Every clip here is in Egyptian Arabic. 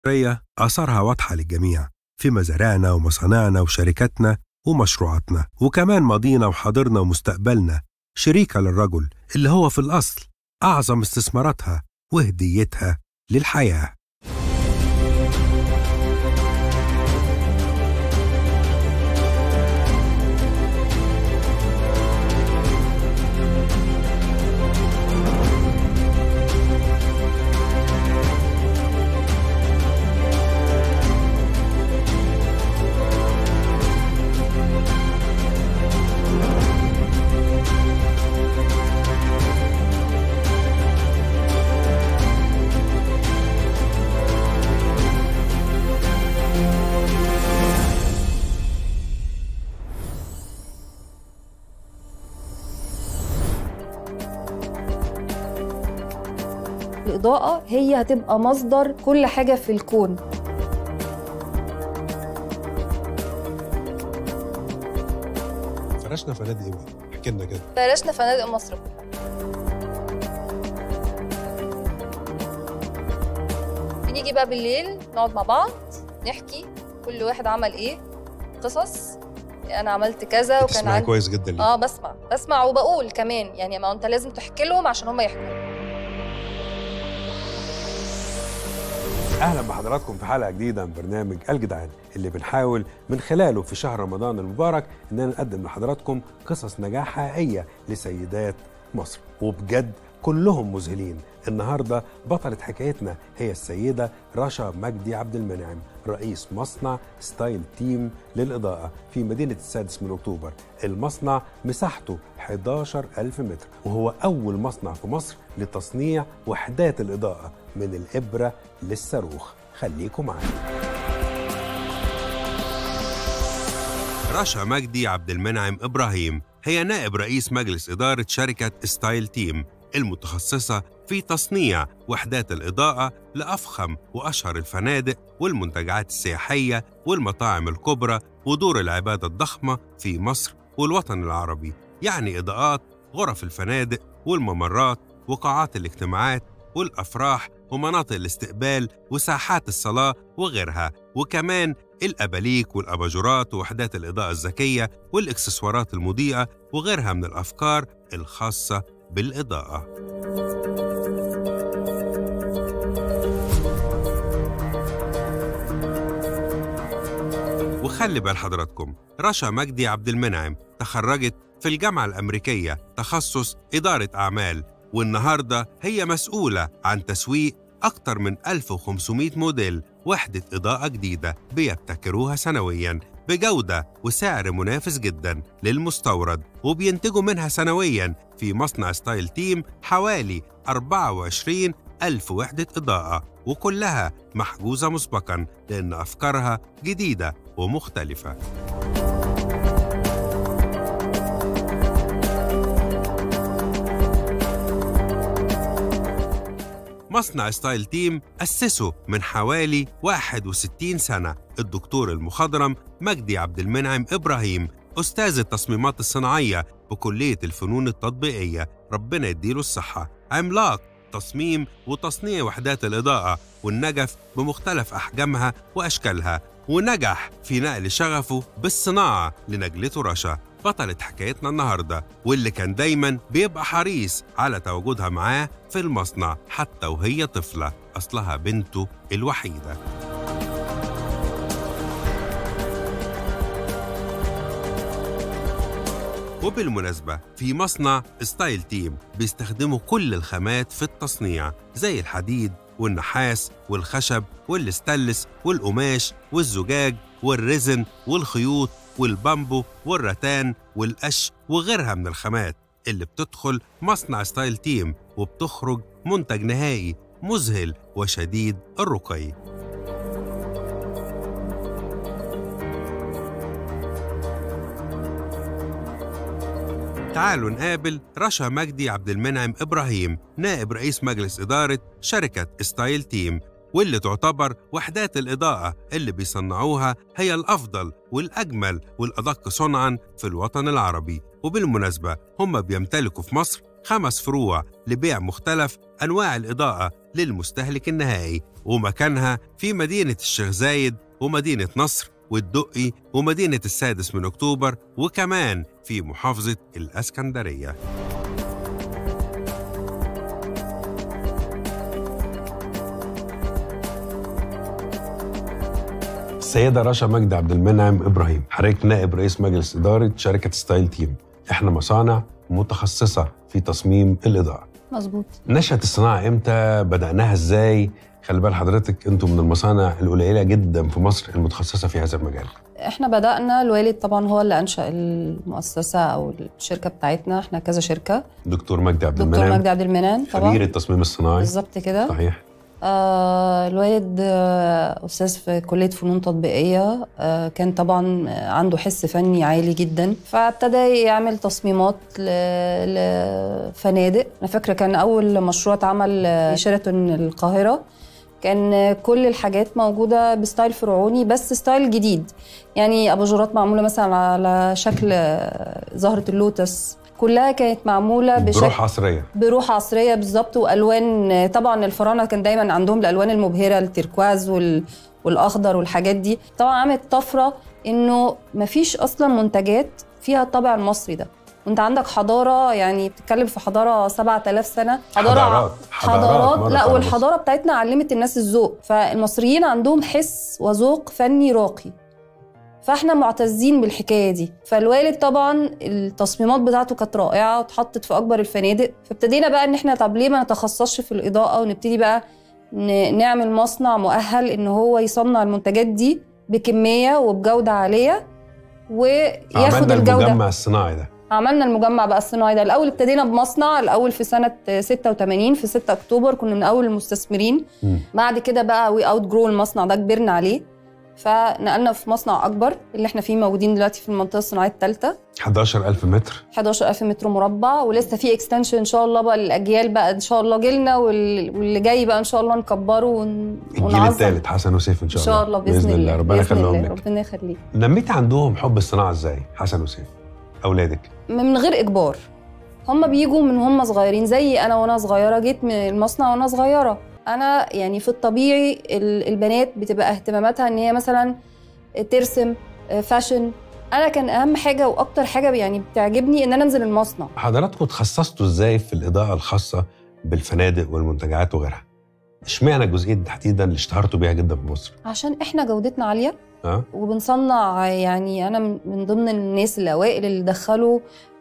الإسكندرية آثارها واضحة للجميع في مزارعنا ومصانعنا وشركاتنا ومشروعاتنا وكمان ماضينا وحاضرنا ومستقبلنا شريكة للرجل اللي هو في الأصل أعظم استثماراتها وهديتها للحياة الإضاءة هي هتبقى مصدر كل حاجة في الكون فرشنا فنادق ايه بقى؟ احكي لنا كده بلاشنا فنادق مصر بنيجي بقى بالليل نقعد مع بعض نحكي كل واحد عمل ايه قصص انا عملت كذا وكان بتسمعي عندي كويس جدا ليه؟ اه بسمع بسمع وبقول كمان يعني ما انت لازم تحكي لهم عشان هم يحكوا اهلا بحضراتكم في حلقه جديده من برنامج الجدعان اللي بنحاول من خلاله في شهر رمضان المبارك اننا نقدم لحضراتكم قصص نجاح حقيقيه لسيدات مصر وبجد كلهم مذهلين النهارده بطلة حكايتنا هي السيدة رشا مجدي عبد المنعم رئيس مصنع ستايل تيم للإضاءة في مدينة السادس من أكتوبر المصنع مساحته 11 ألف متر وهو أول مصنع في مصر لتصنيع وحدات الإضاءة من الإبرة للصاروخ خليكم معانا رشا مجدي عبد المنعم إبراهيم هي نائب رئيس مجلس إدارة شركة ستايل تيم المتخصصة في تصنيع وحدات الإضاءة لأفخم وأشهر الفنادق والمنتجعات السياحية والمطاعم الكبرى ودور العبادة الضخمة في مصر والوطن العربي يعني إضاءات غرف الفنادق والممرات وقاعات الاجتماعات والأفراح ومناطق الاستقبال وساحات الصلاة وغيرها وكمان الأباليك والأباجورات ووحدات الإضاءة الذكية والإكسسوارات المضيئة وغيرها من الأفكار الخاصة بالإضاءة وخلي بال حضراتكم رشا مجدي عبد المنعم تخرجت في الجامعة الأمريكية تخصص إدارة أعمال والنهاردة هي مسؤولة عن تسويق أكثر من 1500 موديل وحدة إضاءة جديدة بيبتكروها سنوياً بجودة وسعر منافس جدا للمستورد وبينتجوا منها سنويا في مصنع ستايل تيم حوالي 24 ألف وحدة إضاءة وكلها محجوزة مسبقا لأن أفكارها جديدة ومختلفة مصنع ستايل تيم أسسه من حوالي 61 سنة الدكتور المخضرم مجدي عبد المنعم إبراهيم أستاذ التصميمات الصناعية بكلية الفنون التطبيقية ربنا يديله الصحة عملاق تصميم وتصنيع وحدات الإضاءة والنجف بمختلف أحجامها وأشكالها ونجح في نقل شغفه بالصناعة لنجلته رشا بطلة حكايتنا النهاردة واللي كان دايما بيبقى حريص على تواجدها معاه في المصنع حتى وهي طفلة أصلها بنته الوحيدة وبالمناسبة في مصنع ستايل تيم بيستخدموا كل الخامات في التصنيع زي الحديد والنحاس والخشب والستانلس والقماش والزجاج والريزن والخيوط والبامبو والرتان والقش وغيرها من الخامات اللي بتدخل مصنع ستايل تيم وبتخرج منتج نهائي مذهل وشديد الرقي تعالوا نقابل رشا مجدي عبد المنعم إبراهيم نائب رئيس مجلس إدارة شركة ستايل تيم واللي تعتبر وحدات الإضاءة اللي بيصنعوها هي الأفضل والأجمل والأدق صنعا في الوطن العربي وبالمناسبة هم بيمتلكوا في مصر خمس فروع لبيع مختلف أنواع الإضاءة للمستهلك النهائي ومكانها في مدينة الشيخ زايد ومدينة نصر والدقي ومدينة السادس من أكتوبر وكمان في محافظة الأسكندرية السيدة رشا مجدي عبد المنعم إبراهيم حضرتك نائب رئيس مجلس إدارة شركة ستايل تيم إحنا مصانع متخصصة في تصميم الإضاءة مظبوط نشأت الصناعة إمتى بدأناها إزاي خلي بال حضرتك أنتم من المصانع القليلة جدا في مصر المتخصصة في هذا المجال احنا بدأنا الوالد طبعا هو اللي أنشأ المؤسسة أو الشركة بتاعتنا احنا كذا شركة دكتور مجدي عبد دكتور المنعم مجدي عبد المنعم خبير طبعا التصميم الصناعي بالظبط كده صحيح آه الوالد آه أستاذ في كلية فنون تطبيقية آه كان طبعا عنده حس فني عالي جدا فابتدى يعمل تصميمات ل- لفنادق أنا فاكرة كان أول مشروع اتعمل آه، في شيراتون القاهرة كان آه، كل الحاجات موجودة بستايل فرعوني بس ستايل جديد يعني أباجورات معمولة مثلا على شكل آه، زهرة اللوتس كلها كانت معمولة بشكل بروح عصرية بروح عصريه بالظبط والوان طبعا الفراعنه كان دايما عندهم الالوان المبهره التركواز وال والاخضر والحاجات دي طبعا عملت طفره انه مفيش اصلا منتجات فيها الطابع المصري ده وانت عندك حضاره يعني بتتكلم في حضاره 7000 سنه حضارات. حضارات حضارات مرت لا على والحضاره بتاعتنا علمت الناس الذوق فالمصريين عندهم حس وذوق فني راقي فاحنا معتزين بالحكايه دي فالوالد طبعا التصميمات بتاعته كانت رائعه واتحطت في اكبر الفنادق فابتدينا بقى ان احنا طب ليه ما نتخصصش في الاضاءه ونبتدي بقى ن- نعمل مصنع مؤهل ان هو يصنع المنتجات دي بكميه وبجوده عاليه وياخد عملنا الجوده المجمع الصناعي ده عملنا المجمع بقى الصناعي ده الاول ابتدينا بمصنع الاول في سنه 86 في 6 اكتوبر كنا من اول المستثمرين مم. بعد كده بقى وي اوت جرو المصنع ده كبرنا عليه فنقلنا في مصنع اكبر اللي احنا فيه موجودين دلوقتي في المنطقه الصناعيه الثالثه 11000 متر 11000 متر مربع ولسه في اكستنشن ان شاء الله بقى للاجيال بقى ان شاء الله جيلنا وال- واللي جاي بقى ان شاء الله نكبره ون... الجيل ونعظم. الثالث حسن وسيف ان ان شاء الله شاء الله باذن, الله ربنا بإذن يخليهم الله. لك ربنا يخليك نميت عندهم حب الصناعه ازاي حسن وسيف اولادك من غير اجبار هم بيجوا من هم صغيرين زي انا وانا صغيره جيت من المصنع وانا صغيره انا يعني في الطبيعي ال- البنات بتبقى اهتماماتها ان هي مثلا ترسم فاشن انا كان اهم حاجه واكتر حاجه يعني بتعجبني ان انا انزل المصنع حضراتكم اتخصصتوا ازاي في الاضاءه الخاصه بالفنادق والمنتجعات وغيرها اشمعنى الجزئيه دي تحديدا اللي اشتهرتوا بيها جدا في مصر عشان احنا جودتنا عاليه ها وبنصنع يعني انا من من ضمن الناس الاوائل اللي دخلوا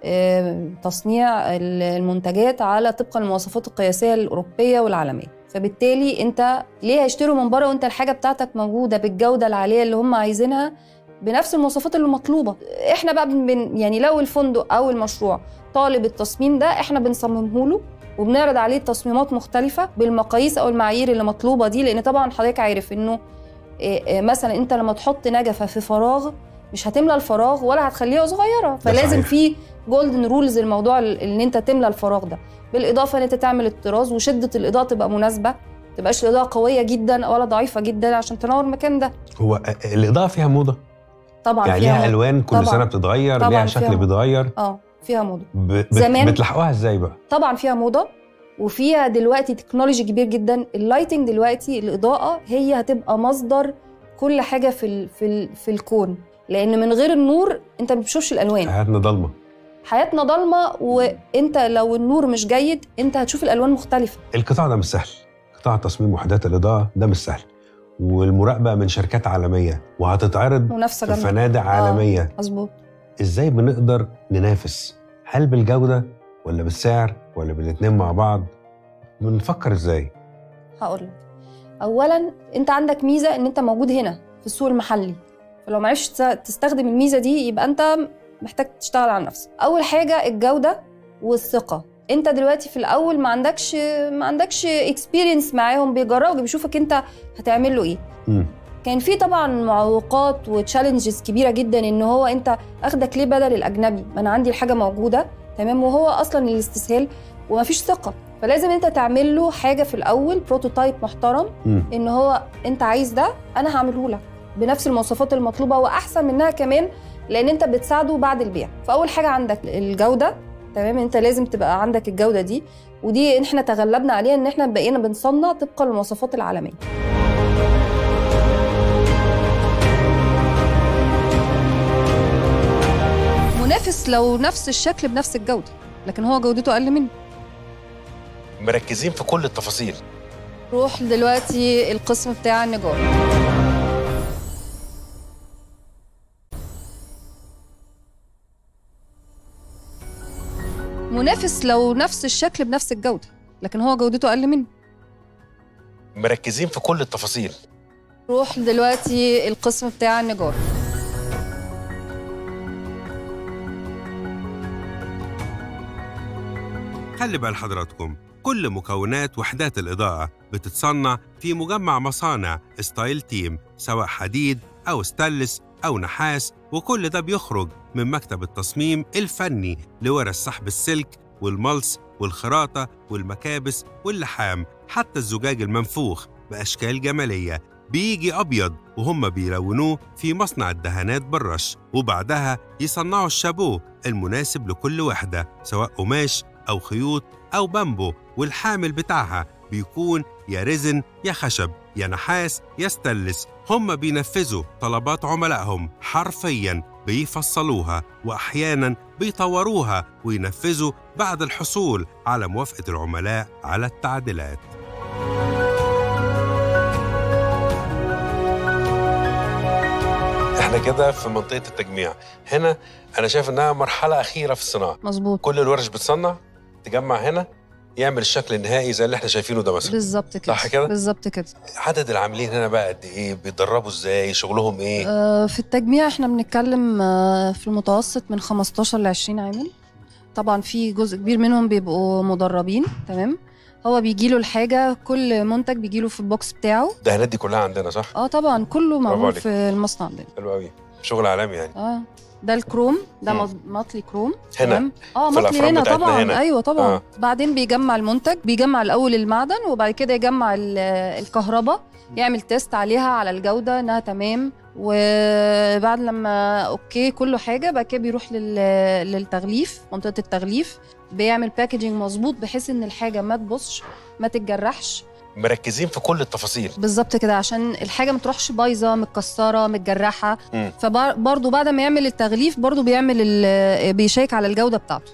آه، تصنيع ال- المنتجات على طبقا المواصفات القياسيه الاوروبيه والعالميه فبالتالي انت ليه هيشتروا من بره وانت الحاجه بتاعتك موجوده بالجوده العاليه اللي هم عايزينها بنفس المواصفات اللي مطلوبه احنا بقى بن يعني لو الفندق او المشروع طالب التصميم ده احنا بنصممه له وبنعرض عليه تصميمات مختلفه بالمقاييس او المعايير اللي مطلوبه دي لان طبعا حضرتك عارف انه إيه إيه مثلا انت لما تحط نجفه في فراغ مش هتملى الفراغ ولا هتخليها صغيره فلازم صحيح. في جولدن رولز الموضوع ال- ان انت تملى الفراغ ده بالاضافه ان انت تعمل الطراز وشده الاضاءه تبقى مناسبه ما تبقاش الاضاءه قويه جدا ولا ضعيفه جدا عشان تنور المكان ده هو الاضاءه فيها موضه طبعا يعني فيها ليها موضة. الوان كل طبعاً. سنه بتتغير طبعاً ليها فيها شكل موضة. بيتغير اه فيها موضه ب... بت... زمان- بتلحقوها ازاي بقى طبعا فيها موضه وفيها دلوقتي تكنولوجي كبير جدا اللايتنج دلوقتي الاضاءه هي هتبقى مصدر كل حاجه في ال في ال في الكون لان من غير النور انت ما بتشوفش الالوان حياتنا ضلمه حياتنا ضلمه وانت لو النور مش جيد انت هتشوف الالوان مختلفه القطاع ده مش سهل قطاع تصميم وحدات الاضاءه ده مش سهل والمراقبه من شركات عالميه وهتتعرض منافسه في جامده فنادق عالميه مظبوط ازاي بنقدر ننافس هل بالجوده ولا بالسعر ولا بالاثنين مع بعض بنفكر ازاي هقول لك اولا انت عندك ميزه ان انت موجود هنا في السوق المحلي فلو ما عرفتش تس- تستخدم الميزه دي يبقى انت محتاج تشتغل على نفسك اول حاجه الجوده والثقه انت دلوقتي في الاول ما عندكش ما عندكش اكسبيرينس معاهم بيجربوا بيشوفك انت هتعمل له ايه مم. كان في طبعا معوقات وتشالنجز كبيره جدا ان هو انت اخدك ليه بدل الاجنبي ما انا عندي الحاجه موجوده تمام وهو اصلا الاستسهال ومفيش ثقه فلازم انت تعمل له حاجه في الاول بروتوتايب محترم مم. ان هو انت عايز ده انا هعمله لك بنفس المواصفات المطلوبه واحسن منها كمان لان انت بتساعده بعد البيع فاول حاجه عندك الجوده تمام انت لازم تبقى عندك الجوده دي ودي احنا تغلبنا عليها ان احنا بقينا بنصنع طبقا للمواصفات العالميه منافس لو نفس الشكل بنفس الجوده لكن هو جودته اقل منه مركزين في كل التفاصيل روح دلوقتي القسم بتاع النجار منافس لو نفس الشكل بنفس الجوده لكن هو جودته اقل منه مركزين في كل التفاصيل روح دلوقتي القسم بتاع النجار خلي بال حضراتكم كل مكونات وحدات الإضاءة بتتصنع في مجمع مصانع ستايل تيم سواء حديد أو ستانلس أو نحاس وكل ده بيخرج من مكتب التصميم الفني لورش سحب السلك والملص والخراطة والمكابس واللحام حتى الزجاج المنفوخ بأشكال جمالية بيجي أبيض وهم بيلونوه في مصنع الدهانات بالرش وبعدها يصنعوا الشابوه المناسب لكل وحدة سواء قماش أو خيوط أو بامبو والحامل بتاعها بيكون يا رزن يا خشب يا نحاس يا ستانلس هم بينفذوا طلبات عملائهم حرفيا بيفصلوها وأحيانا بيطوروها وينفذوا بعد الحصول على موافقة العملاء على التعديلات احنا كده في منطقه التجميع هنا انا شايف انها مرحله اخيره في الصناعه مظبوط كل الورش بتصنع تجمع هنا يعمل الشكل النهائي زي اللي احنا شايفينه ده مثلا بالظبط كده صح كده؟ بالظبط كده عدد العاملين هنا بقى قد ايه بيتدربوا ازاي شغلهم ايه آه، في التجميع احنا بنتكلم آه، في المتوسط من 15 ل 20 عامل طبعا في جزء كبير منهم بيبقوا مدربين تمام هو بيجيله الحاجة كل منتج بيجيله في البوكس بتاعه الدهانات دي كلها عندنا صح اه طبعا كله برافو معمول عليك. في المصنع عندنا حلو قوي شغل عالمي يعني اه ده الكروم ده مم. مط- مطلي كروم هنا تمام؟ اه في مطلي الأفران هنا بتاعتنا طبعا هنا. ايوه طبعا آه. آه. بعدين بيجمع المنتج بيجمع الاول المعدن وبعد كده يجمع ال- الكهرباء يعمل تيست عليها على الجوده انها تمام وبعد لما اوكي كله حاجه بعد كده بيروح لل- للتغليف منطقه التغليف بيعمل باكجينج مظبوط بحيث ان الحاجه ما تبصش ما تتجرحش مركزين في كل التفاصيل بالظبط كده عشان الحاجه ما تروحش بايظه متكسره متجرحه مم. فبرضه بعد ما يعمل التغليف برضه بيعمل ال- بيشيك على الجوده بتاعته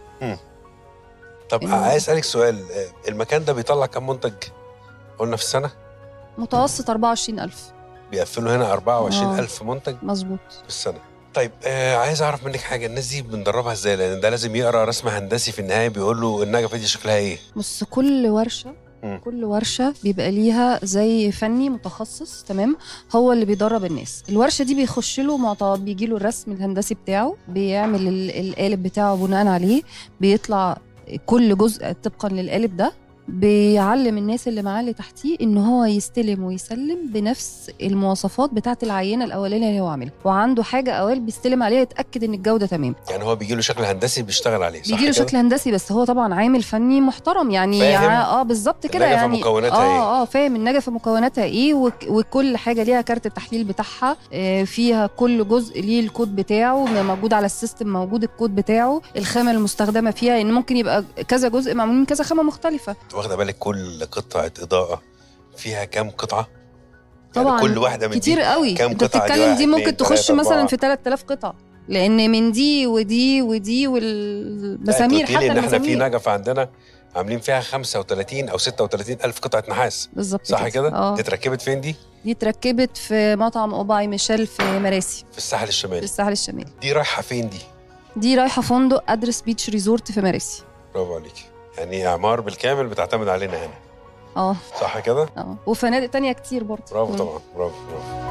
طب إيه؟ عايز اسالك سؤال آه، المكان ده بيطلع كام منتج قلنا في السنه متوسط 24000 بيقفلوا هنا 24000 منتج مظبوط في السنه طيب آه عايز اعرف منك حاجه الناس دي بندربها ازاي لان ده لازم يقرا رسم هندسي في النهايه بيقول له النجفه دي شكلها ايه بص كل ورشه مم. كل ورشه بيبقى ليها زي فني متخصص تمام هو اللي بيدرب الناس الورشه دي بيخش له معطيات بيجي له الرسم الهندسي بتاعه بيعمل ال- القالب بتاعه بناء عليه بيطلع كل جزء طبقا للقالب ده بيعلم الناس اللي معاه اللي تحتيه ان هو يستلم ويسلم بنفس المواصفات بتاعه العينه الاولانيه اللي هو عاملها وعنده حاجه اوائل بيستلم عليها يتاكد ان الجوده تمام يعني هو بيجي له شكل هندسي بيشتغل عليه صح بيجي له كده؟ شكل هندسي بس هو طبعا عامل فني محترم يعني فاهم اه بالظبط كده النجفة يعني مكوناتها اه إيه؟ اه فاهم النجفه مكوناتها ايه وك وكل حاجه ليها كارت التحليل بتاعها آه فيها كل جزء ليه الكود بتاعه موجود على السيستم موجود الكود بتاعه الخامه المستخدمه فيها ان ممكن يبقى كذا جزء معمول من كذا خامه مختلفه واخده بالك كل قطعه اضاءه فيها كام قطعه طبعا يعني كل واحده من كتير دي قوي كام انت قطعة دي؟ بتتكلم واحد، دي اتنين، ممكن تخش تلاتة، مثلا أربعة. في 3000 قطعه لان من دي ودي ودي والمسامير قلت لي حتى ان احنا في المسامير نجفه عندنا عاملين فيها 35 او 36 الف قطعه نحاس بالظبط صح كده؟ اه دي اتركبت فين دي؟ دي اتركبت في مطعم اوباي ميشيل في مراسي في الساحل في الشمالي الساحل الشمالي دي رايحه فين دي؟ دي رايحه فندق ادرس بيتش ريزورت في مراسي برافو عليكي يعني اعمار بالكامل بتعتمد علينا هنا اه صح كده؟ اه وفنادق تانية كتير برضه برافو مم. طبعا برافو برافو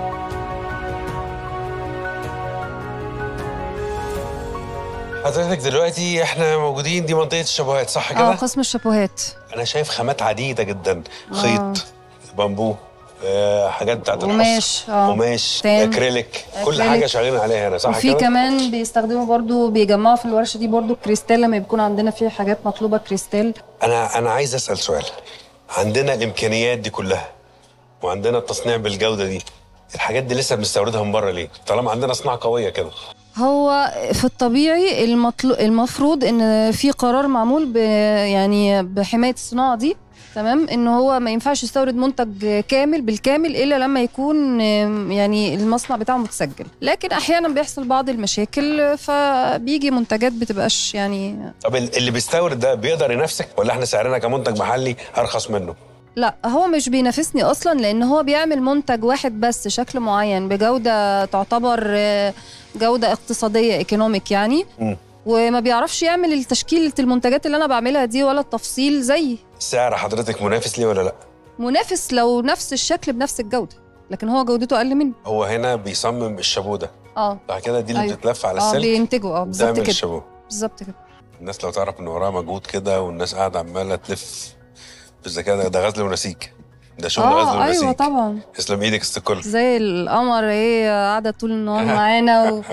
حضرتك دلوقتي احنا موجودين دي منطقه الشبهات صح اه كده؟ قسم الشابوهات انا شايف خامات عديده جدا آه. خيط بامبو آه حاجات بتاعت الحصر قماش اه قماش تام. اكريليك كل أكريليك. حاجه شغالين عليها هنا صح وفي كده؟ كمان بيستخدموا برضو بيجمعوا في الورشه دي برضو كريستال لما بيكون عندنا في حاجات مطلوبه كريستال انا انا عايز اسال سؤال عندنا الامكانيات دي كلها وعندنا التصنيع بالجوده دي الحاجات دي لسه بنستوردها من بره ليه طالما عندنا صناعه قويه كده هو في الطبيعي المطلو... المفروض ان في قرار معمول ب... يعني بحمايه الصناعه دي تمام ان هو ما ينفعش يستورد منتج كامل بالكامل الا لما يكون آم، يعني المصنع بتاعه متسجل لكن احيانا بيحصل بعض المشاكل فبيجي منتجات بتبقاش يعني طب ال- اللي بيستورد ده بيقدر ينافسك ولا احنا سعرنا كمنتج محلي ارخص منه لا هو مش بينافسني اصلا لان هو بيعمل منتج واحد بس شكل معين بجوده تعتبر آه، جوده اقتصاديه ايكونوميك يعني مم. وما بيعرفش يعمل التشكيلة المنتجات اللي انا بعملها دي ولا التفصيل زيي سعر حضرتك منافس ليه ولا لا منافس لو نفس الشكل بنفس الجوده لكن هو جودته اقل مني هو هنا بيصمم الشابو ده اه صح كده دي اللي أيوة. بتتلف على اه السلك بينتجوا اه بالظبط بتعمل كده الشابو بالظبط كده الناس لو تعرف ان وراها مجهود كده والناس قاعده عماله تلف بالذكاء ده, ده غزل ونسيج ده شغل غزل اه ونسيج ايوه طبعا اسلم ايدك است الكل زي القمر ايه قاعده طول النهار معانا و...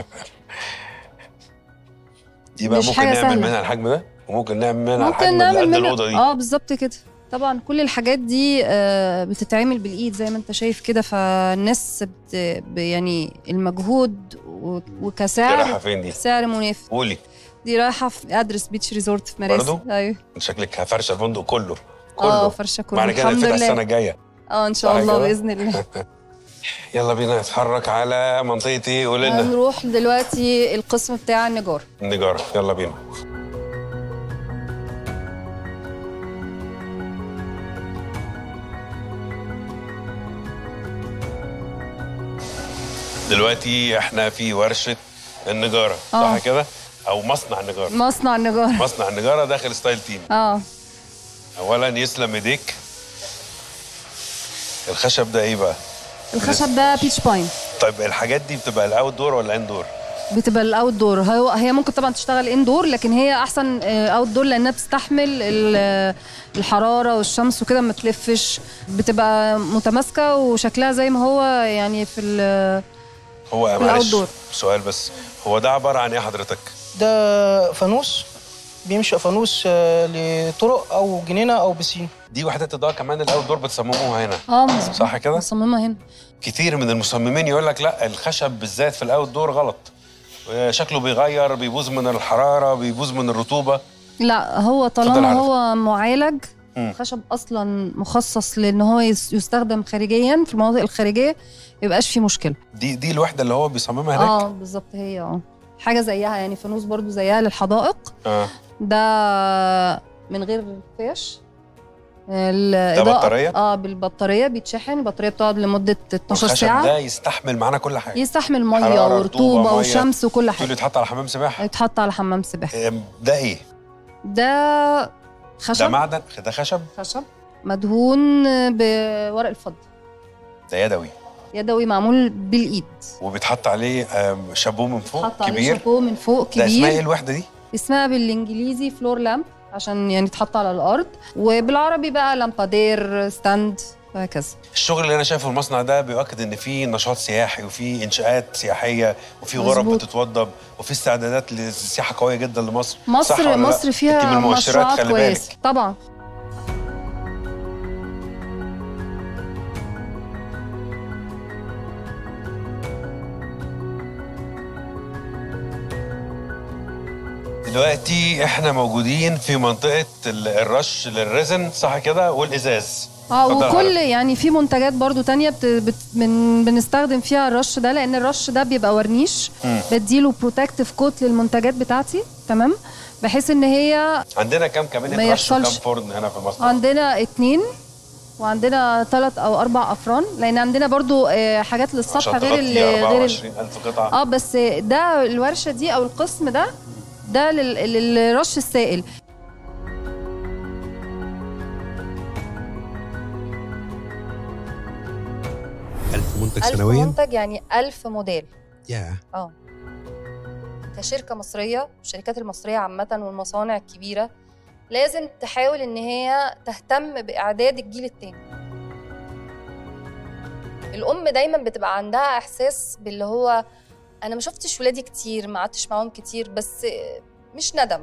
دي بقى مش ممكن حاجة نعمل سهلة. منها الحجم ده وممكن نعمل منها الحجم ممكن اللي نعمل قد منها الاوضه دي اه بالظبط كده طبعا كل الحاجات دي آه، بتتعمل بالايد زي ما انت شايف كده فالناس بت... ب- يعني المجهود و... دي رايحه وكسعر فين دي سعر منافس قولي دي رايحه في ادرس بيتش ريزورت في مراسي برضو؟ ايوه شكلك فرشه الفندق كله اه كله فرشه كله معنى كده الحمد نفتح السنه لله الجايه اه ان شاء صح الله كده؟ باذن الله يلا بينا نتحرك على منطقه ايه قولي لنا هنروح دلوقتي القسم بتاع النجار النجاره يلا بينا دلوقتي احنا في ورشه النجاره صح آه. كده او مصنع النجاره مصنع النجار مصنع النجاره داخل ستايل تيم اه اولا يسلم ايديك الخشب ده ايه بقى الخشب ده بيتش باين طيب الحاجات دي بتبقى الاوت دور ولا ان دور بتبقى الاوت دور هو هي ممكن طبعا تشتغل اندور لكن هي احسن اوت دور لانها بتستحمل ال- الحراره والشمس وكده ما تلفش بتبقى متماسكه وشكلها زي ما هو يعني في ال- هو في معلش الأوت دور. سؤال بس هو ده عباره عن ايه حضرتك ده فانوس بيمشي فانوس آه، لطرق او جنينه او بسين دي وحدات اضاءه كمان الاوت دور بتصمموها هنا اه مظبوط. صح كده مصممه هنا كتير من المصممين يقول لك لا الخشب بالذات في الاوت دور غلط شكله بيغير بيبوظ من الحراره بيبوظ من الرطوبه لا هو اتفضل طالما عارف. هو معالج مم. خشب اصلا مخصص لان هو يس- يستخدم خارجيا في المناطق الخارجيه ما يبقاش فيه مشكله دي دي الوحده اللي هو بيصممها هناك اه بالظبط هي اه حاجه زيها يعني فانوس برضو زيها للحدائق آه. ده من غير فيش الإضاءة بطارية؟ اه بالبطاريه بيتشحن البطاريه بتقعد لمده 12 والخشب ساعه ده يستحمل معانا كل حاجه يستحمل ميه حرارة، رطوبة، ورطوبه مية. وشمس وكل تقول حاجه يتحط على حمام سباحه يتحط على حمام سباحه آم، ده ايه ده ده خشب معدن ده خشب خشب مدهون بورق الفضه ده يدوي يدوي معمول بالايد وبيتحط عليه آم، شابو من فوق حط عليه كبير شابو من فوق ده اسمها ايه كبير الوحده دي اسمها بالانجليزي فلور لامب عشان يعني تحط على الارض وبالعربي بقى لامبادير ستاند وهكذا الشغل اللي انا شايفه في المصنع ده بيؤكد ان في نشاط سياحي وفي انشاءات سياحيه وفي غرف مظبوط. بتتوضب وفي استعدادات للسياحه قويه جدا لمصر صح مصر ولا لا؟ مصر انت فيها من المؤشرات مشروعات خلي كويسه بالك طبعا دلوقتي احنا موجودين في منطقه ال- الرش للريزن صح كده والازاز اه اتفضل وكل حضرتك. يعني في منتجات برضو تانية بت بت من بنستخدم فيها الرش ده لان الرش ده بيبقى ورنيش مم. بديله بروتكتيف كوت للمنتجات بتاعتي تمام بحيث ان هي عندنا كام ما كابينه رش وكام يحصلش. فرن هنا في المصنع عندنا اتنين وعندنا ثلاث او اربع افران لان عندنا برضو آه، حاجات للسطح عشان غير ال- تغطي غير ال- 24000 قطعه اه بس ده الورشه دي او القسم ده ده لل- للرش السائل ألف منتج ألف سنويا منتج يعني ألف موديل يا اه كشركة مصرية والشركات المصرية عامة والمصانع الكبيرة لازم تحاول إن هي تهتم بإعداد الجيل التاني الأم دايما بتبقى عندها إحساس باللي هو أنا ما شفتش ولادي كتير ما قعدتش معاهم كتير بس مش ندم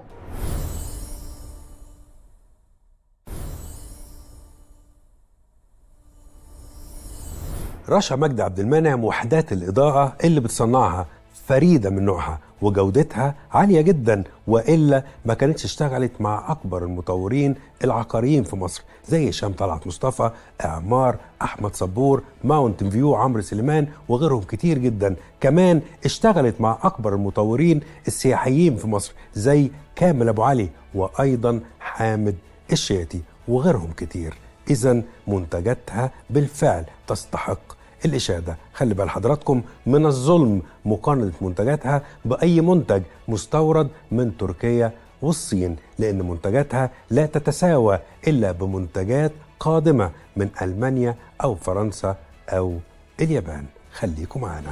رشا مجدي عبد المنعم وحدات الإضاءة اللي بتصنعها فريدة من نوعها وجودتها عالية جدا وإلا ما كانتش اشتغلت مع أكبر المطورين العقاريين في مصر زي هشام طلعت مصطفى إعمار أحمد صبور ماونتن فيو عمرو سليمان وغيرهم كتير جدا كمان اشتغلت مع أكبر المطورين السياحيين في مصر زي كامل أبو علي وأيضا حامد الشياتي وغيرهم كتير إذا منتجاتها بالفعل تستحق الإشادة خلي بال حضراتكم من الظلم مقارنة منتجاتها بأي منتج مستورد من تركيا والصين لأن منتجاتها لا تتساوى إلا بمنتجات قادمة من ألمانيا أو فرنسا أو اليابان خليكم معنا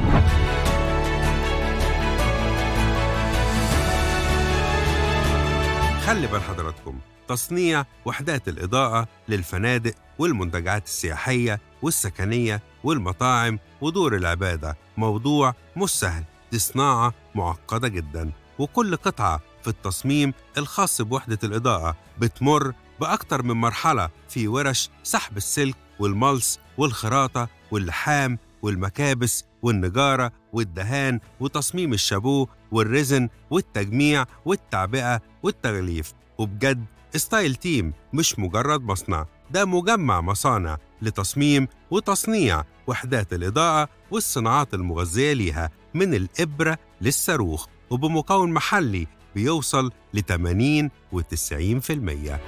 خلي بال حضراتكم تصنيع وحدات الإضاءة للفنادق والمنتجعات السياحية والسكنية والمطاعم ودور العبادة موضوع مش سهل دي صناعة معقدة جدا وكل قطعة في التصميم الخاص بوحدة الإضاءة بتمر بأكتر من مرحلة في ورش سحب السلك والملص والخراطة واللحام والمكابس والنجارة والدهان وتصميم الشابوه والرزن والتجميع والتعبئة والتغليف وبجد ستايل تيم مش مجرد مصنع ده مجمع مصانع لتصميم وتصنيع وحدات الإضاءة والصناعات المغذية ليها من الإبرة للصاروخ وبمكون محلي بيوصل ل 80 و 90%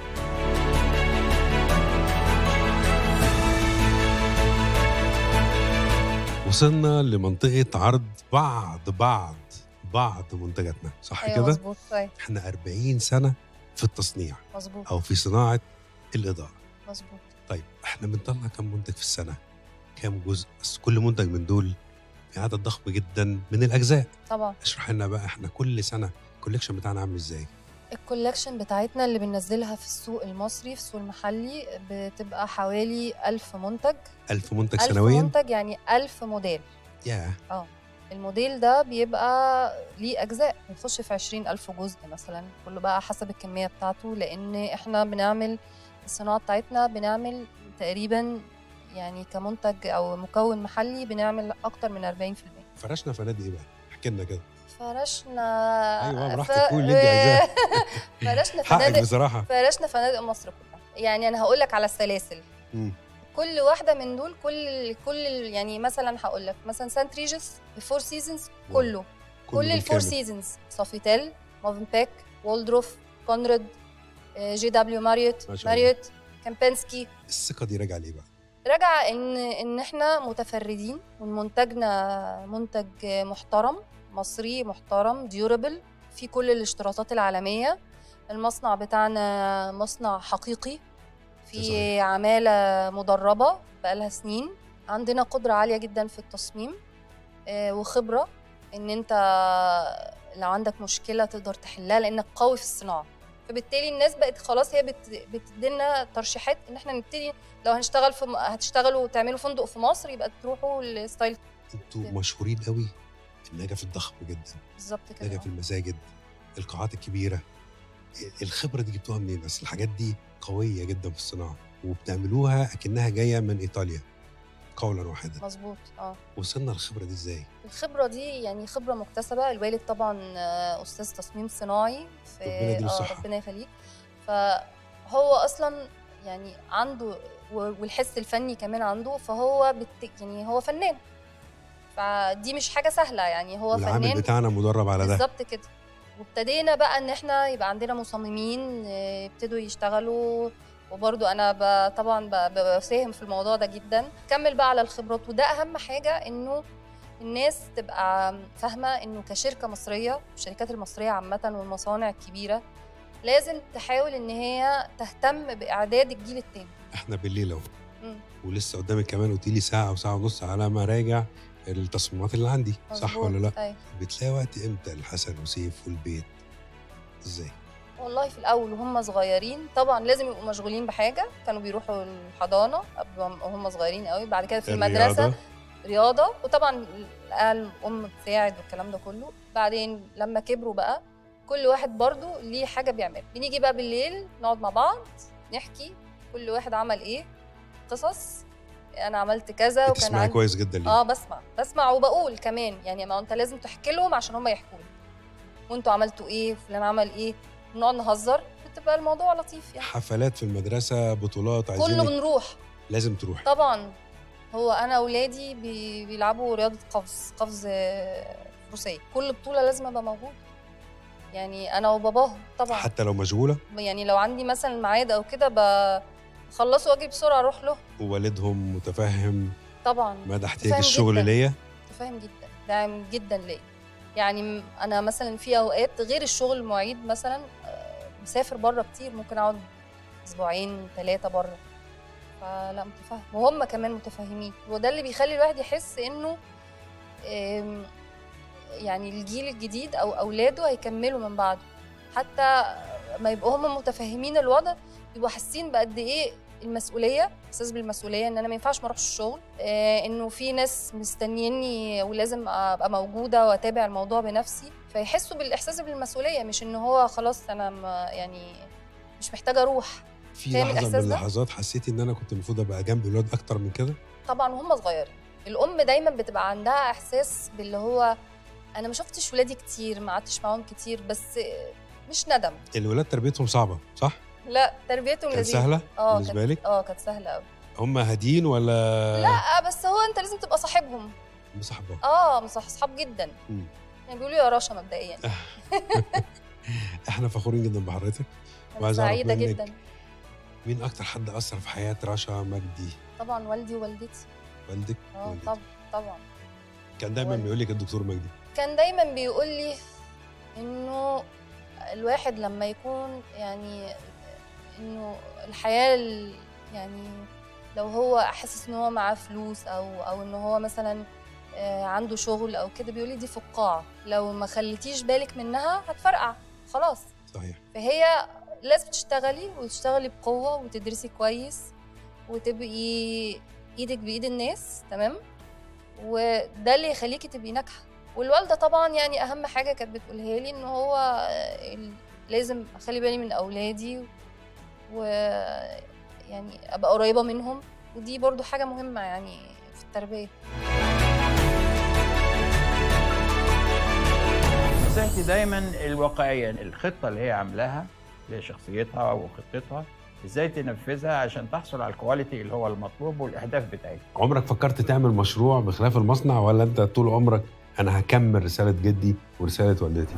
وصلنا لمنطقة عرض بعض بعض بعض منتجاتنا صح ايوه كده؟ مظبوط طيب احنا 40 سنة في التصنيع مظبوط أو في صناعة الإضاءة مظبوط طيب احنا بنطلع كم منتج في السنة؟ كام جزء؟ بس كل منتج من دول في عدد ضخم جدا من الأجزاء طبعا اشرح لنا بقى احنا كل سنة الكوليكشن بتاعنا عامل ازاي؟ الكولكشن بتاعتنا اللي بننزلها في السوق المصري في السوق المحلي بتبقى حوالي ألف منتج 1000 منتج ألف سنويا؟ منتج يعني ألف موديل ياه الموديل ده بيبقى ليه أجزاء بنخش في عشرين ألف جزء مثلا كله بقى حسب الكمية بتاعته لأن إحنا بنعمل الصناعة بتاعتنا بنعمل تقريبا يعني كمنتج أو مكون محلي بنعمل أكتر من 40% فرشنا فنادق ايه بقى؟ احكي لنا كده فرشنا أيوة، ف- براحتك، قولي اللي أنت عايزاه. فرشنا حقك فنادق بصراحة فرشنا فنادق مصر كلها يعني انا هقول لك على السلاسل مم. كل واحده من دول كل كل يعني مثلا هقول لك مثلا سانت ريجس الفور سيزونز كله كل الفور بالكامل. سيزونز سوفيتيل موفن باك وولدروف كونراد آه، جي دبليو ماريوت ما شاء الله. ماريوت كامبنسكي الثقة دي راجعة ليه بقى؟ رجع ان ان احنا متفردين ومنتجنا منتج محترم مصري محترم ديورابل في كل الاشتراطات العالميه المصنع بتاعنا مصنع حقيقي في صحيح. عماله مدربه بقالها سنين عندنا قدره عاليه جدا في التصميم آه، وخبره ان انت لو عندك مشكله تقدر تحلها لانك قوي في الصناعه فبالتالي الناس بقت خلاص هي بت... بتدينا ترشيحات ان احنا نبتدي لو هنشتغل في هتشتغلوا وتعملوا فندق في مصر يبقى تروحوا الستايل انتوا مشهورين قوي النجف الضخم جدا بالظبط كده نجف المساجد القاعات الكبيرة الخبرة دي جبتوها منين بس الحاجات دي قوية جدا في الصناعة وبتعملوها أكنها جاية من إيطاليا قولا واحدا مظبوط اه وصلنا الخبرة دي إزاي؟ الخبره دي يعني خبره مكتسبه الوالد طبعا آه، استاذ تصميم صناعي في ربنا يديله آه الصحة. ربنا يخليك فهو اصلا يعني عنده و- والحس الفني كمان عنده فهو بت يعني هو فنان فدي مش حاجه سهله يعني هو والعامل فنان بتاعنا مدرب على ده بالظبط كده وابتدينا بقى ان احنا يبقى عندنا مصممين آه، يبتدوا يشتغلوا وبرضو انا ب- طبعا ب- ب- بساهم في الموضوع ده جدا كمل بقى على الخبرات وده اهم حاجه انه الناس تبقى فاهمه انه كشركه مصريه الشركات المصريه عامه والمصانع الكبيره لازم تحاول ان هي تهتم باعداد الجيل التاني إحنا بالليل أهو مم. ولسه قدامك كمان قلت لي ساعة وساعة ونص على ما راجع التصميمات اللي عندي صح مظبوط. ولا لا؟ أيوة. بتلاقي وقت إمتى لحسن وسيف والبيت؟ إزاي؟ والله في الاول وهم صغيرين طبعا لازم يبقوا مشغولين بحاجه كانوا بيروحوا الحضانه قبل ما- وهم صغيرين قوي بعد كده في المدرسه الرياضة رياضه وطبعا الاهل الام تساعد والكلام ده كله بعدين لما كبروا بقى كل واحد برضو ليه حاجه بيعملها بنيجي بقى بالليل نقعد مع بعض نحكي كل واحد عمل ايه قصص انا عملت كذا وكان بتسمعي عندي كويس جدا ليه اه بسمع بسمع وبقول كمان يعني ما انت لازم تحكي لهم عشان هم يحكوا لي وانتوا عملتوا ايه فلان عمل ايه نقعد نهزر بتبقى الموضوع لطيف يعني حفلات في المدرسه بطولات كله عايزين بنروح لازم تروحي طبعا هو انا اولادي بي... بيلعبوا رياضه قفز قفز آه، فروسيه كل بطوله لازم ابقى موجود يعني انا وباباهم طبعا حتى لو مشغوله يعني لو عندي مثلا ميعاد او كده بخلصه واجي بسرعه اروح له ووالدهم متفهم طبعا مدى احتياج متفاهم الشغل جداً. ليا متفاهم جدا داعم جدا ليا يعني م- انا مثلا في اوقات غير الشغل المواعيد مثلا آه، مسافر بره كتير ممكن اقعد اسبوعين ثلاثه بره فلا متفاهم وهم كمان متفاهمين وده اللي بيخلي الواحد يحس انه آم، يعني الجيل الجديد او اولاده هيكملوا من بعده حتى ما يبقوا هم متفاهمين الوضع يبقوا حاسين بقد ايه المسؤوليه احساس بالمسؤوليه ان انا ما ينفعش ما اروحش الشغل آه، انه في ناس مستنيني ولازم ابقى موجوده واتابع الموضوع بنفسي فيحسوا بالاحساس بالمسؤوليه مش ان هو خلاص انا ما يعني مش محتاجه اروح في فاهم لحظه من الإحساس ده؟ اللحظات حسيتي ان انا كنت المفروض ابقى جنب الولاد اكتر من كده طبعا وهم صغيرين الام دايما بتبقى عندها احساس باللي هو انا ما شفتش ولادي كتير ما قعدتش معاهم كتير بس مش ندم الولاد تربيتهم صعبه صح لا تربيتهم كانت لذيذه سهله اه بالنسبه كانت- لك اه كانت سهله قوي هم هاديين ولا لا بس هو انت لازم تبقى صاحبهم مصاحبه اه مصاح اصحاب جدا مم. يعني بيقولوا يا رشا مبدئيا احنا فخورين جدا بحضرتك أنا وعايز أعرف سعيده منك جدا مين اكتر حد اثر في حياه رشا مجدي طبعا والدي ووالدتي والدك اه ووالدتك. طبعا طبعا كان دايما والدي. بيقول لك الدكتور مجدي كان دايما بيقول لي انه الواحد لما يكون يعني انه الحياه ال- يعني لو هو حاسس ان هو معاه فلوس او او ان هو مثلا آه، عنده شغل او كده بيقول لي دي فقاعه لو ما خليتيش بالك منها هتفرقع خلاص صحيح فهي لازم تشتغلي وتشتغلي بقوه وتدرسي كويس وتبقي ايدك بايد الناس تمام وده اللي يخليكي تبقي ناجحه والوالده طبعا يعني اهم حاجه كانت بتقولها لي ان هو آه، ال- لازم اخلي بالي من اولادي و يعني ابقى قريبه منهم ودي برضو حاجه مهمه يعني في التربيه نصيحتي دايما الواقعيه الخطه اللي هي عاملاها لشخصيتها وخطتها ازاي تنفذها عشان تحصل على الكواليتي اللي هو المطلوب والاهداف بتاعتها عمرك فكرت تعمل مشروع بخلاف المصنع ولا انت طول عمرك انا هكمل رساله جدي ورساله والدتي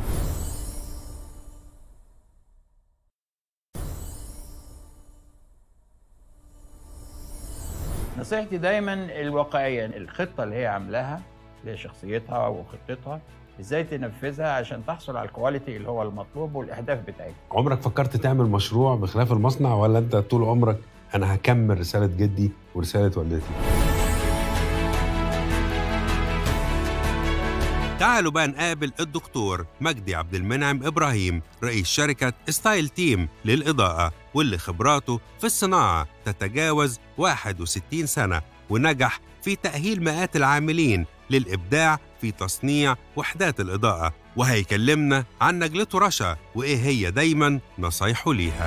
نصيحتي دايما الواقعيه الخطه اللي هي عاملاها لشخصيتها وخطتها ازاي تنفذها عشان تحصل على الكواليتي اللي هو المطلوب والاهداف بتاعتها عمرك فكرت تعمل مشروع بخلاف المصنع ولا انت طول عمرك انا هكمل رساله جدي ورساله والدتي تعالوا بقى نقابل الدكتور مجدي عبد المنعم إبراهيم رئيس شركة ستايل تيم للإضاءة واللي خبراته في الصناعة تتجاوز 61 سنة ونجح في تأهيل مئات العاملين للإبداع في تصنيع وحدات الإضاءة وهيكلمنا عن نجلته رشا وإيه هي دايما نصايحه ليها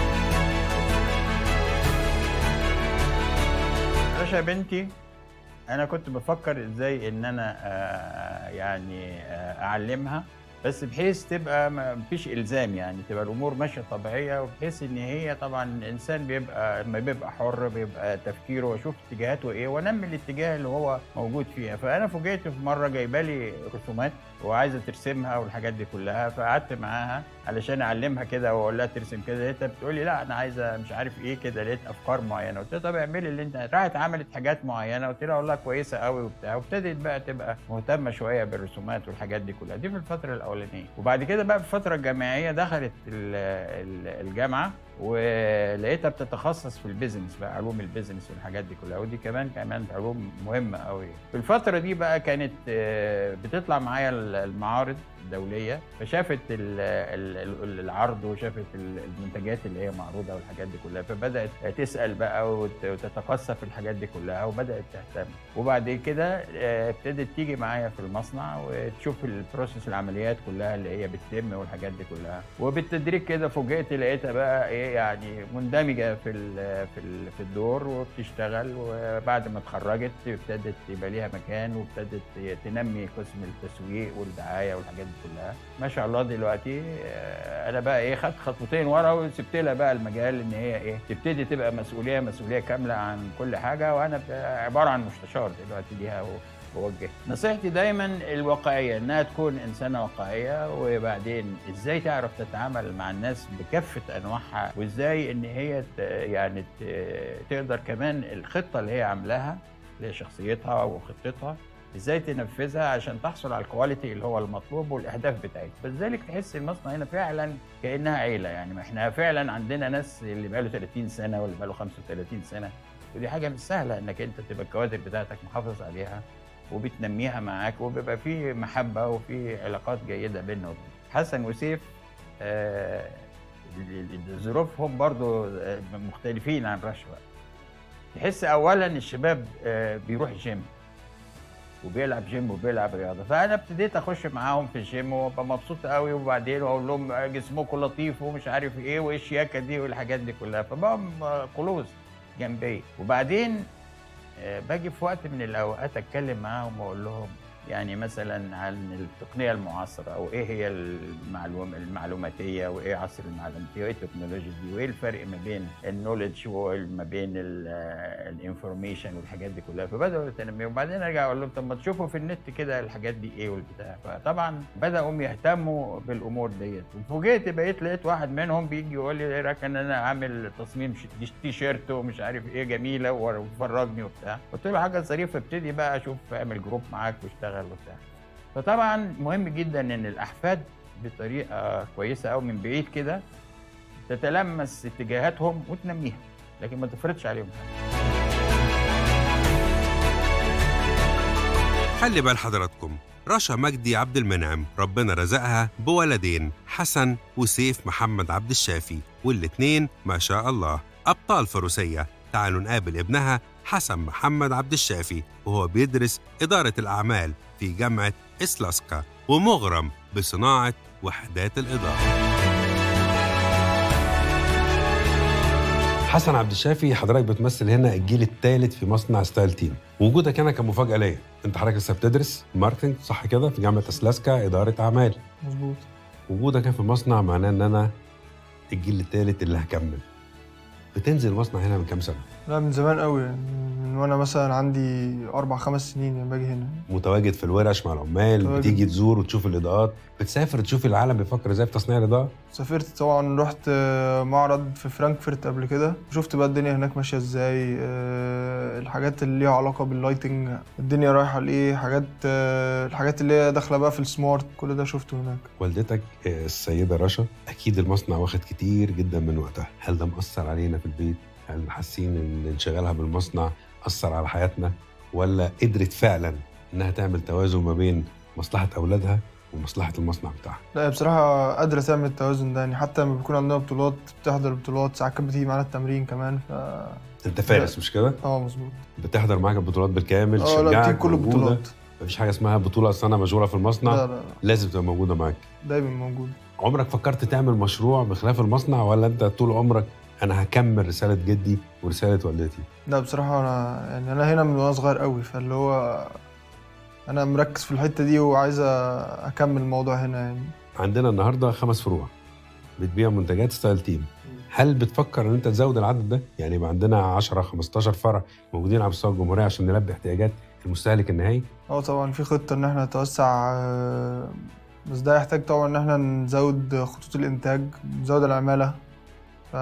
رشا بنتي انا كنت بفكر ازاي ان انا آه، يعني آه، اعلمها بس بحيث تبقى ما فيش الزام يعني تبقى الامور ماشيه طبيعيه وبحيث ان هي طبعا الانسان بيبقى لما بيبقى حر بيبقى تفكيره واشوف اتجاهاته ايه وانمي الاتجاه اللي هو موجود فيها فانا فوجئت في مره جايبه لي رسومات وعايزه ترسمها والحاجات دي كلها فقعدت معاها علشان اعلمها كده واقول لها ترسم كده لقيتها بتقول لي لا انا عايزه مش عارف ايه كده لقيت افكار معينه قلت لها طب اعملي اللي انت راحت عملت حاجات معينه قلت لها والله كويسه قوي وبتاع وابتدت بقى تبقى مهتمه شويه بالرسومات والحاجات دي كلها دي في الفتره الاولانيه وبعد كده بقى في الفتره الجامعيه دخلت ال- ال- الجامعه ولقيتها بتتخصص في البيزنس بقى علوم البيزنس والحاجات دي كلها ودي كمان كمان علوم مهمه قوي في الفتره دي بقى كانت آه، بتطلع معايا المعارض دوليه فشافت ال ال ال العرض وشافت ال- المنتجات اللي هي معروضه والحاجات دي كلها فبدات تسال بقى وت- وتتقصى الحاجات دي كلها وبدات تهتم وبعد كده آه، ابتدت تيجي معايا في المصنع وتشوف البروسيس العمليات كلها اللي هي بتتم والحاجات دي كلها وبالتدريج كده فوجئت لقيتها بقى ايه يعني مندمجه في ال في ال في الدور وبتشتغل وبعد ما اتخرجت ابتدت يبقى ليها مكان وابتدت تنمي قسم التسويق والدعايه والحاجات دي كلها ما شاء الله دلوقتي آه، انا بقى ايه خدت خطوتين ورا وسبت لها بقى المجال ان هي ايه تبتدي تبقى مسؤوليه مسؤوليه كامله عن كل حاجه وانا بقى عباره عن مستشار دلوقتي ليها و- بوجه نصيحتي دايما الواقعيه انها تكون انسانه واقعيه وبعدين ازاي تعرف تتعامل مع الناس بكافه انواعها وازاي ان هي ت- يعني ت- تقدر كمان الخطه اللي هي عاملاها اللي هي شخصيتها وخطتها ازاي تنفذها عشان تحصل على الكواليتي اللي هو المطلوب والاهداف بتاعتها فلذلك تحس المصنع هنا فعلا كانها عيله يعني ما احنا فعلا عندنا ناس اللي بقاله 30 سنه واللي بقاله 35 سنه ودي حاجه مش سهله انك انت تبقى الكوادر بتاعتك محافظ عليها وبتنميها معاك وبيبقى في محبه وفي علاقات جيده بيننا وبين حسن وسيف آه، ال- ال- ظروفهم برضو آه، مختلفين عن رشوه تحس اولا الشباب آه، بيروح جيم وبيلعب جيم وبيلعب رياضه فانا ابتديت اخش معاهم في الجيم وابقى مبسوط قوي وبعدين واقول لهم جسمكم لطيف ومش عارف ايه وايه الشياكه دي والحاجات دي كلها فبقى كلوز جنبي وبعدين آه، باجي في وقت من الاوقات اتكلم معاهم واقول لهم يعني مثلا عن التقنيه المعاصره او ايه هي المعلوم المعلوماتيه وايه عصر المعلوماتيه وايه التكنولوجيا دي وايه الفرق ما بين النولج وما بين الانفورميشن والحاجات دي كلها فبداوا يتنموا وبعدين ارجع اقول لهم طب ما تشوفوا في النت كده الحاجات دي ايه والبتاع فطبعا بداوا يهتموا بالامور ديت وفوجئت بقيت لقيت واحد منهم بيجي يقول لي ايه رايك ان انا عامل تصميم ش- تي شيرت ومش عارف ايه جميله وفرجني وبتاع قلت له حاجه ظريفه ابتدي بقى اشوف اعمل جروب معاك واشتغل وبتاع فطبعا مهم جدا ان الاحفاد بطريقه كويسه قوي من بعيد كده تتلمس اتجاهاتهم وتنميها لكن ما تفرضش عليهم حاجه خلي بال حضراتكم رشا مجدي عبد المنعم ربنا رزقها بولدين حسن وسيف محمد عبد الشافي والاتنين ما شاء الله أبطال فروسية تعالوا نقابل ابنها حسن محمد عبد الشافي وهو بيدرس إدارة الأعمال في جامعة إسلاسكا ومغرم بصناعة وحدات الإضاءة حسن عبد الشافي حضرتك بتمثل هنا الجيل الثالث في مصنع ستايل تيم وجودك هنا كان مفاجاه ليا انت حضرتك لسه بتدرس ماركتنج صح كده في جامعه اسلاسكا اداره اعمال مظبوط وجودك هنا في المصنع معناه ان انا الجيل الثالث اللي هكمل بتنزل المصنع هنا من كام سنه لا من زمان قوي يعني من وانا مثلا عندي اربع خمس سنين يعني باجي هنا متواجد في الورش مع العمال متواجد. بتيجي تزور وتشوف الاضاءات بتسافر تشوف العالم بيفكر ازاي في تصنيع الاضاءه سافرت طبعا رحت آه، معرض في فرانكفورت قبل كده شفت بقى الدنيا هناك ماشيه ازاي آه، الحاجات اللي ليها علاقه باللايتنج الدنيا رايحه لايه حاجات آه، الحاجات اللي هي داخله بقى في السمارت كل ده شفته هناك والدتك آه، السيده رشا اكيد المصنع واخد كتير جدا من وقتها هل ده مأثر علينا في البيت هل حاسين ان انشغالها بالمصنع اثر على حياتنا ولا قدرت فعلا انها تعمل توازن ما بين مصلحه اولادها ومصلحه المصنع بتاعها لا هي بصراحه قادره تعمل التوازن ده يعني حتى لما بيكون عندنا بطولات بتحضر بطولات ساعات كانت بتيجي معانا التمرين كمان ف انت فارس مش كده اه مظبوط بتحضر معاك البطولات بالكامل اه لا تشجعك بتيجي كل موجودة. البطولات مفيش حاجه اسمها بطوله اصل انا مشغوله في المصنع لا لا لا لازم تبقى موجوده معاك دايما موجود عمرك فكرت تعمل مشروع بخلاف المصنع ولا انت طول عمرك انا هكمل رساله جدي ورساله والدتي لا بصراحة أنا يعني أنا هنا من وأنا صغير قوي فاللي هو أنا مركز في الحتة دي وعايز أكمل الموضوع هنا يعني عندنا النهارده خمس فروع بتبيع منتجات ستايل تيم هل بتفكر ان انت تزود العدد ده يعني يبقى عندنا 10 15 فرع موجودين على مستوى الجمهوريه عشان نلبي احتياجات المستهلك النهائي اه طبعا في خطة إن احنا نتوسع آه، بس ده يحتاج طبعا إن احنا نزود خطوط الإنتاج نزود العمالة ف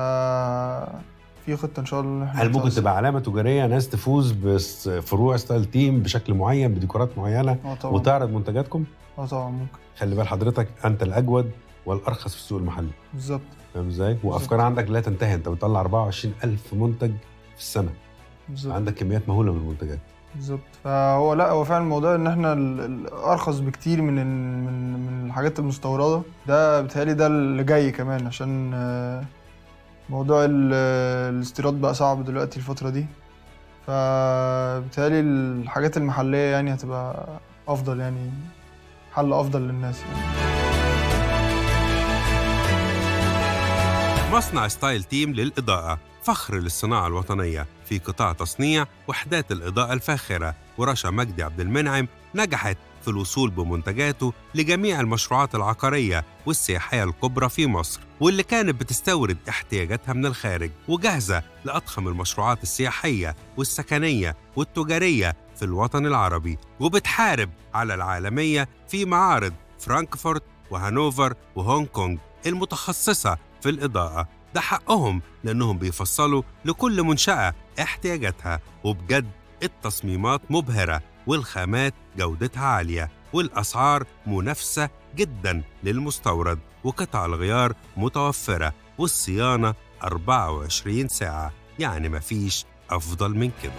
في خطة إن شاء الله إن احنا هل ممكن نتوسع. تبقى علامه تجاريه ناس تفوز بفروع ستايل تيم بشكل معين بديكورات معينه اه طبعا وتعرض منتجاتكم اه طبعا ممكن خلي بال حضرتك انت الاجود والارخص في السوق المحلي بالظبط فاهم ازاي وافكار عندك لا تنتهي انت بتطلع 24 الف منتج في السنه بالظبط عندك كميات مهوله من المنتجات بالظبط فهو لا هو فعلا الموضوع ان احنا ال- ال- ارخص بكتير من ال- من من الحاجات المستورده ده بيتهيألي ده اللي جاي كمان عشان آه، موضوع ال- الاستيراد بقى صعب دلوقتي الفتره دي فبالتالي الحاجات المحليه يعني هتبقى افضل يعني حل افضل للناس يعني مصنع ستايل تيم للإضاءة فخر للصناعة الوطنية في قطاع تصنيع وحدات الإضاءة الفاخرة ورشا مجدي عبد المنعم نجحت في الوصول بمنتجاته لجميع المشروعات العقارية والسياحية الكبرى في مصر واللي كانت بتستورد احتياجاتها من الخارج وجاهزة لأضخم المشروعات السياحية والسكنية والتجارية في الوطن العربي وبتحارب على العالمية في معارض فرانكفورت وهانوفر وهونج كونج المتخصصة في الإضاءة ده حقهم لأنهم بيفصلوا لكل منشأة احتياجاتها وبجد التصميمات مبهرة والخامات جودتها عالية والأسعار منافسة جدا للمستورد وقطع الغيار متوفرة والصيانة 24 ساعة يعني مفيش أفضل من كده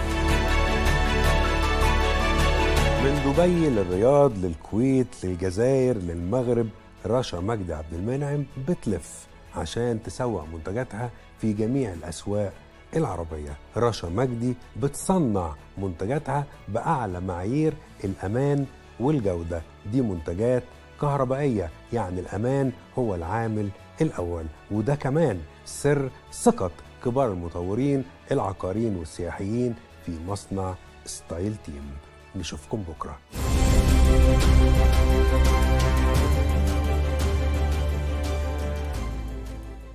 من دبي للرياض للكويت للجزائر للمغرب رشا مجدي عبد المنعم بتلف عشان تسوق منتجاتها في جميع الأسواق العربية رشا مجدي بتصنع منتجاتها بأعلى معايير الأمان والجودة دي منتجات كهربائية يعني الأمان هو العامل الأول وده كمان سر ثقة كبار المطورين العقاريين والسياحيين في مصنع ستايل تيم نشوفكم بكره